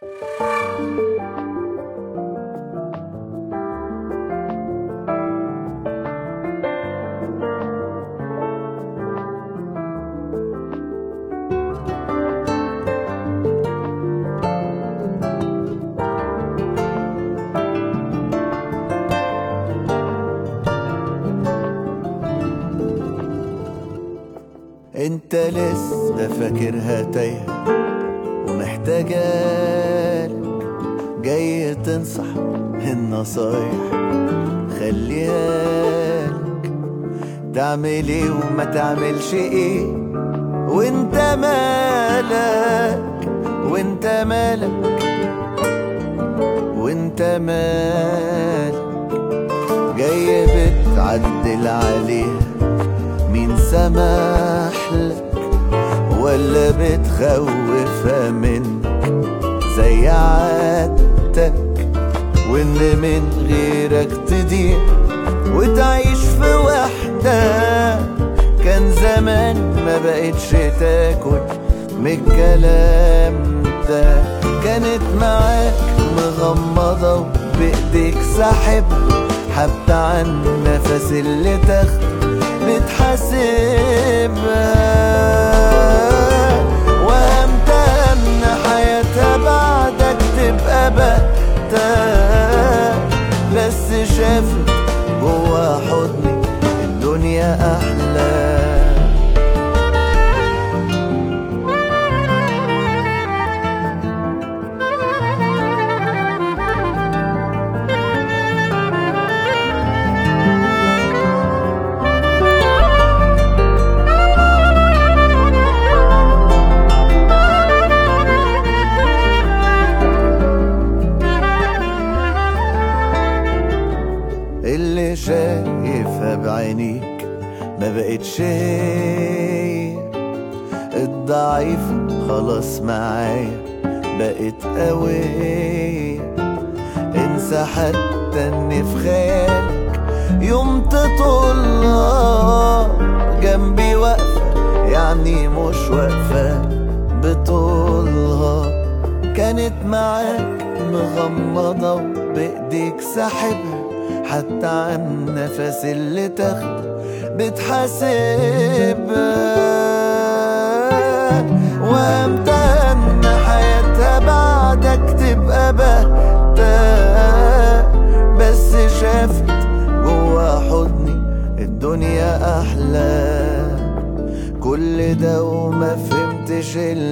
انت لسه فاكرها تايهة ومحتاجالك جاي تنصح النصايح خليها لك تعمل ايه وما تعملش ايه وانت مالك وانت مالك وانت مالك جاي بتعدل عليها مين سمح لك ولا بتخوفها منك زي عادتك وان من غيرك تضيع وتعيش في وحدة كان زمان ما بقتش تاكل من الكلام ده كانت معاك مغمضة وبإيديك ساحبها حتى عن النفس اللي تاخده بتحاسبها وامتن حياتها بعدك تبقى بقتها بس شافت جوا حضني الدنيا احلى اللي شايفها بعينيك ما بقتش هي الضعيف خلاص معايا بقت قوية انسى حتى اني في خيالك يوم تطولها جنبي واقفة يعني مش واقفة بطولها كانت معاك مغمضة وبإيديك ساحبها حتى عن النفس اللي تاخده بتحاسبها وامتن حياتها بعدك تبقى بهتة بس شافت جوا حضني الدنيا أحلى كل ده وما فهمتش اللي